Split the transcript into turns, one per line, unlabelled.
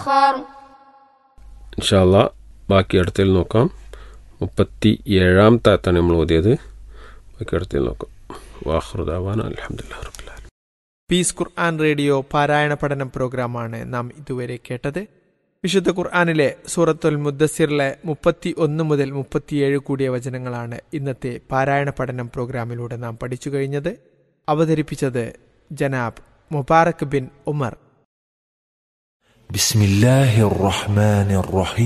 آخر
ഇൻഷാല്ല ബാക്കി അടുത്തിൽ നോക്കാം മുപ്പത്തി ഏഴാമത്തെ ആത്താണ് നമ്മൾ ഓതിയത് ബാക്കി അടുത്തിൽ നോക്കാം വാഹൃദാവാൻ അലഹമുല്ലാ റബ്ബുലാൽ
പീസ് ഖുർആൻ റേഡിയോ പാരായണ പഠന പ്രോഗ്രാമാണ് നാം ഇതുവരെ കേട്ടത് വിശുദ്ധ ഖുർആാനിലെ സൂറത്തുൽ മുദ്ദസിറിലെ മുപ്പത്തി ഒന്ന് മുതൽ മുപ്പത്തിയേഴ് കൂടിയ വചനങ്ങളാണ് ഇന്നത്തെ പാരായണ പഠനം പ്രോഗ്രാമിലൂടെ നാം പഠിച്ചു കഴിഞ്ഞത് അവതരിപ്പിച്ചത് ജനാബ് മുബാറക് ബിൻ ഉമർ
بسم الله الرحمن الرحيم